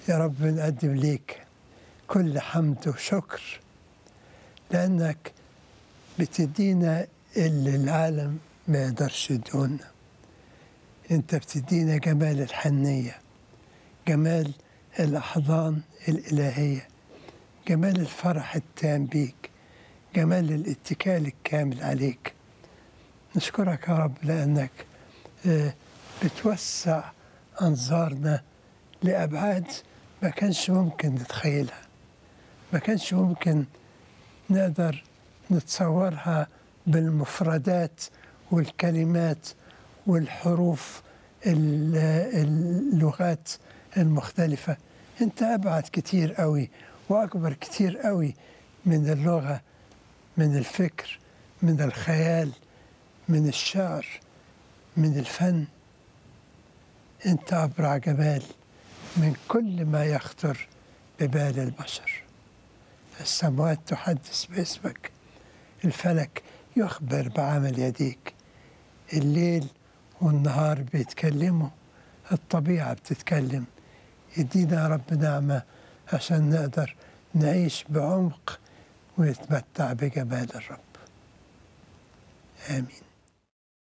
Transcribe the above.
يا رب نقدم ليك كل حمد وشكر لأنك بتدينا اللي العالم ما يقدرش يدونا انت بتدينا جمال الحنية جمال الأحضان الإلهية جمال الفرح التام بيك جمال الاتكال الكامل عليك نشكرك يا رب لأنك آه، بتوسع أنظارنا لأبعاد ما كانش ممكن نتخيلها ما كانش ممكن نقدر نتصورها بالمفردات والكلمات والحروف ال- اللغات المختلفة انت أبعد كتير قوي وأكبر كتير قوي من اللغة من الفكر من الخيال من الشعر من الفن انت أبرع جمال من كل ما يخطر ببال البشر السماوات تحدث باسمك الفلك يخبر بعمل يديك الليل والنهار بيتكلموا الطبيعة بتتكلم يدينا يا رب نعمة عشان نقدر نعيش بعمق ونتمتع بجمال الرب آمين